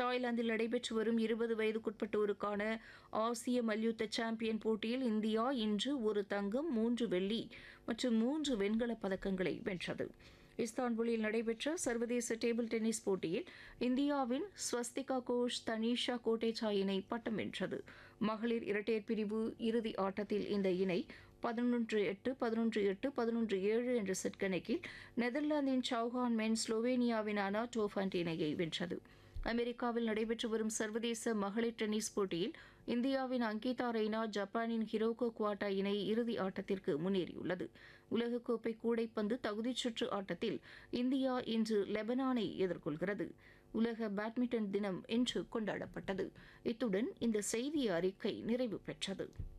தாய்லாந்தில் நடைபெற்று வரும் இருபது வயதுக்குட்பட்டோருக்கான ஆசிய மல்யுத்த சாம்பியன் போட்டியில் இந்தியா இன்று ஒரு தங்கம் மூன்று வெள்ளி மற்றும் மூன்று வெண்கலப் பதக்கங்களை வென்றது இஸ்தான்புல்லில் நடைபெற்ற சர்வதேச டேபிள் டென்னிஸ் போட்டியில் இந்தியாவின் ஸ்வஸ்திகா கோஷ் தனீஷா கோட்டேச்சா இணை பட்டம் வென்றது மகளிர் இரட்டையர் பிரிவு இறுதி ஆட்டத்தில் இந்த இணை பதினொன்று எட்டு பதினொன்று எட்டு பதினொன்று ஏழு என்ற செட் கணக்கில் நெதர்லாந்தின் சௌஹான் மென் ஸ்லோவேனியாவின் அனா டோஃபண்ட் இணையை வென்றது அமெரிக்காவில் நடைபெற்று வரும் சர்வதேச மகளிர் டென்னிஸ் போட்டியில் இந்தியாவின் அங்கிதா ரெய்னா ஜப்பானின் ஹிரோகோ குவாட்டா இணை இறுதி ஆட்டத்திற்கு முன்னேறியுள்ளது உலகக்கோப்பை கூடைப்பந்து தகுதிச் சுற்று ஆட்டத்தில் இந்தியா இன்று லெபனானை எதிர்கொள்கிறது உலக பேட்மிண்டன் தினம் இன்று கொண்டாடப்பட்டது இத்துடன் இந்த செய்தி அறிக்கை நிறைவு பெற்றது